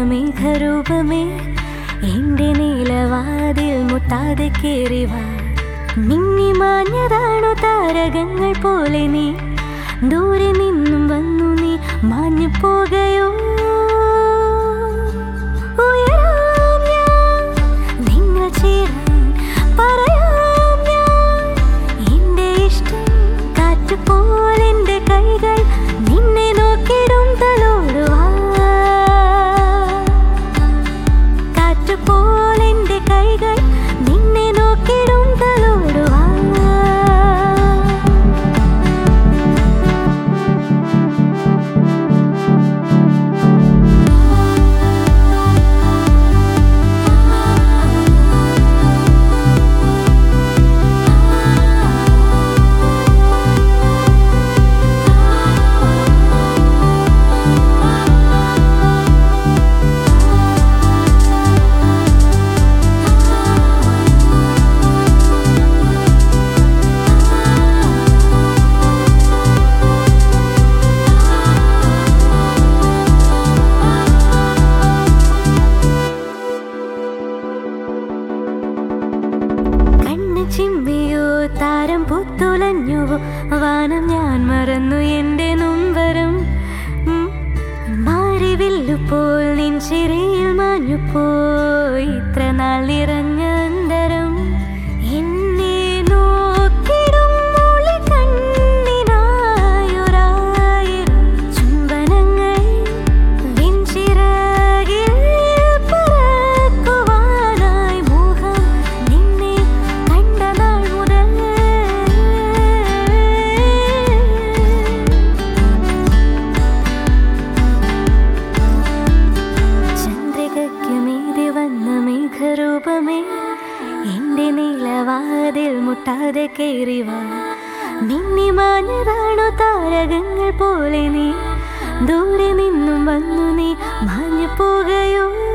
മേഘരൂപമേ എന്റെ നീലവാതിൽ മുട്ടാതെ കേറിവാ മിന്നി മാഞ്ഞതാണു താരകങ്ങൾ പോലെ നീ ദൂരെ നിന്നും വന്നു നീ മാഞ്ഞു പോകയോ ഉയരാം ഞാൻ നിങ്ങൾ ചേരാൻ പറയാം ഞാൻ എന്റെ ഇഷ്ടം കാറ്റ് പോലെന്റെ കൈകൾ നിന്നെ നോക്കിടും തലോടുവാ കാറ്റ് പോലെന്റെ കൈകൾ നിന്നെ നോക്കിടും തലോടുവാ കണ്ണ് ചിമ്മിയോ താരം പുത്തുലഞ്ഞുവോ വാനം ഞാൻ മറന്നു എന്റെ നൊമ്പരം ഉം. മാരിവില്ലുപോൽ നിൻ ചിരിയിൽ മാഞ്ഞു പോയി ഇത്ര നാൾ നിറഞ്ഞ അന്തരം എന്നെ നോക്കിടും മൊഴി കണ്ണിനായൊരായിരം ചുംബനങ്ങൾ വിൻചിറകിൽ പറക്കുവാനായി മോഹം നിന്നെ കണ്ട നാൾ മുതൽ ചന്ദ്രികയ്ക്ക് മീതി വന്ന മേഘരൂപമേ എന്റെ നീലവാതിൽ മുട്ടാതെ കയറിവാ മിന്നി മാഞ്ഞതാണു താരകങ്ങൾ പോലെ നീ ദൂരെ നിന്നും വന്നു നീ മാഞ്ഞു പോകയോ